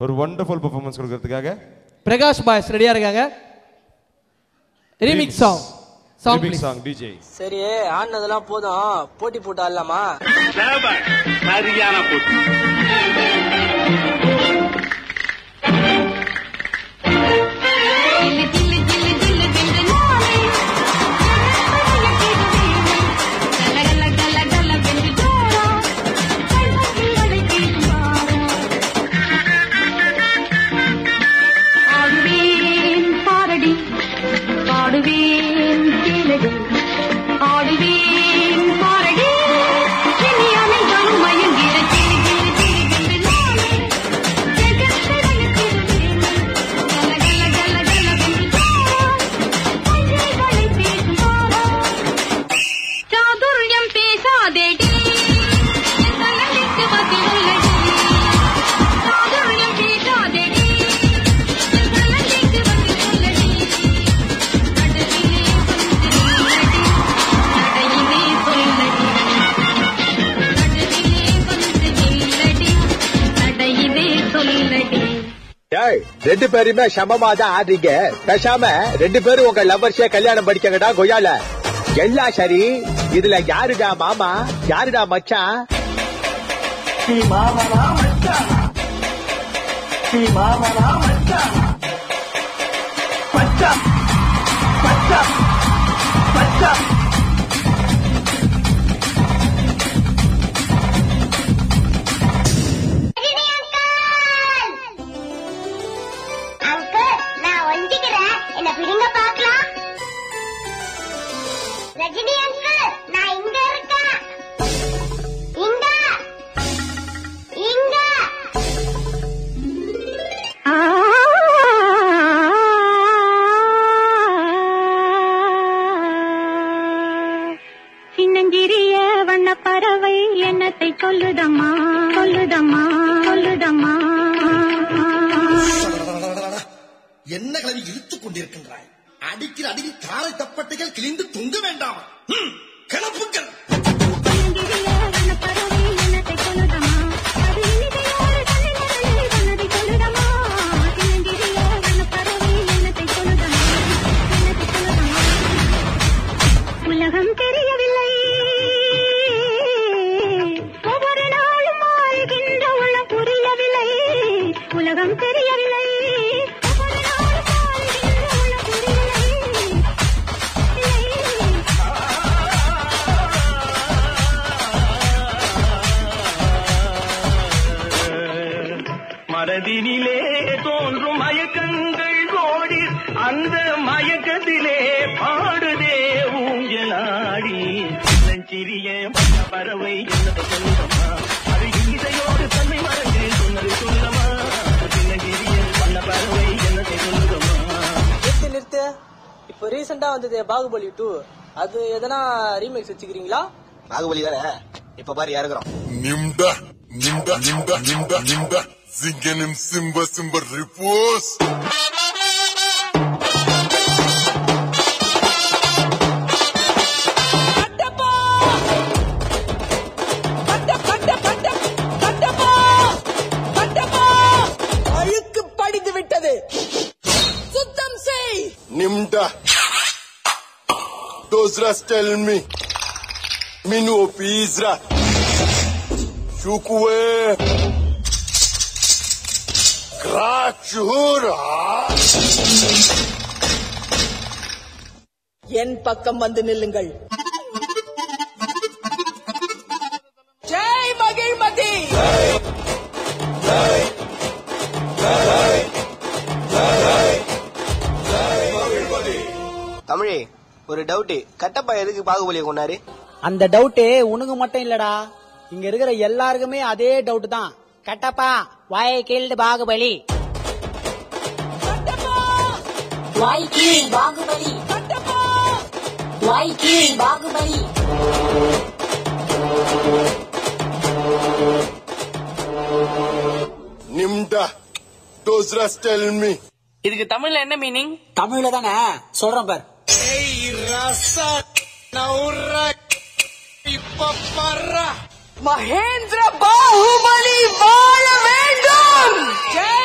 ஒரு wonderful performance கொடுக்கறதுக்காக Prakash boys ரெடியா இருக்காங்க remix song song remix song DJ சரி ஆடினதெல்லாம் போதும் போட்டி போட்டு ஆடலாமா சரியான போட்டு ஜில்லு ஜில்லு ஜில்லு ஜில்லு ஜில்லு நாளே கல கல கல கல வென்று ஜோரா கல்வத்தில் அழைக்கிடும் வாரா ஆடுவேன் பாரடி பாடுவேன் கேளடி ஆடுவேன் பாரடி இனி அனைவரும் மயங்கிற ஜில்லு ஜில்லு ஜில்லு ஜில்லு நாளே ஜெகத்தில் அழைக்கிடும் கல கல கல கல வென்று ஜோரா கைகளை பேசும் வாரா சாதுரியம் பேசாதேடி தனக்கு பதில் உள்ளடி சாதுரியம் பேசாதேடி தனக்கு பதில் உள்ளடி கடலிலே வந்து நில்லடி நடையிலே வந்து நில்லடி நடையிலே சொல்லடி ஏய் ரெண்டு பேருமே சமமா தான் ஆடுறீங்க பேசாம ரெண்டு பேரும் உங்க லவ்வர்ஸே கல்யாணம் படிக்கங்கடா கொய்யால எல்லாம் சரி இதுல யாருடா மாமா யாருடா மச்சான் நீ மாமனா மச்சான் நீ மாமனா மச்சான் மச்சான் மச்சான் மச்சான் அங்கிள் நான் ஒஞ்சிக்கிறேன் என்ன பிடிங்க பார்க்கலாம் ரஜினி அங்கிள் நான் இங்க இருக்கேன் இங்க இங்க சின்னஞ்சிறிய வண்ண பறவை எண்ணத்தை சொல்லுதம்மா சொல்லுதம்மா சொல்லுதம்மா என்ன கிளவி இழுத்துக் கொண்டிருக்கின்றாய் அடிக்கிற அடியில் காரை தப்பட்டைகள் கிழிந்து தொங்க வேண்டாமா ம், கிளப்புக்கள் சின்னஞ்சிறிய வண்ண பறவை எண்ணத்தை சொல்லுதம்மா அது இனிதையோடு தன்னை மறந்து சொன்னதை சொல்லுதம்மா சின்னஞ்சிறிய வண்ண பறவை எண்ணத்தை சொல்லுதம்மா எண்ணத்தை சொல்லுதம்மா உலகம் தெரியவில்லை ஒவ்வொரு நாளும் மாறுகின்ற உள்ளம் புரியவில்லை உலகம் தெரியவில்லை ஒவ்வொரு நாளும் மாறுகின்ற உள்ளம் புரியவில்லை மனதினிலே தோன்றும் மயக்கங்கள் ஓடி அந்த மயக்கத்திலே பாடுதே ஊஞ்சலாடி சிறிய மற்ற பறவை என்னதை சொல்லுதம்மா அது இசையோடு தன்னை மறந்து சொன்னது சொல்லமா சின்னஞ்சிறிய வண்ண பறவை என்னதை சொல்லுதம்மா நிறுத்து நிறுத்து இப்போ ரீசெண்டா வந்தது பாகுபலி டூ அது எதனா ரீமேக்ஸ் வச்சுக்கிறீங்களா பாகுபலி தானே இப்ப பாரு யாருக்கிறோம் Nimda, nimda, nimda, nimda, nimda. Singen Simba, Simba Repose. அழுக்கு படிந்து விட்டது சுத்தம் செய் Nimda. Those rats tell me. Me know Pizra. Shukwe. Krachura. என் பக்கம் வந்து நில்லுங்கள் ஜெய் மகிழ்மதி தமிழே ஒரு டவுட் கட்டப்பா எதுக்கு பாகுபலியை கொண்டாரு அந்த டவுட்டு உனக்கு மட்டும் இல்லடா இங்க இருக்கிற எல்லாருக்குமே அதே டவுட் தான் கட்டப்பா வாயை கீழ்டு Baahubali வாய்க்கீழ் Baahubali வாய்க்கீழ் Baahubali Nimda. Those rats tell me. இதுக்கு தமிழ்ல என்ன மீனிங் தமிழ்ல தானே சொல்றேன் பார் மகேந்திர பாகுபலி வாழ வேண்டும் ஜெய்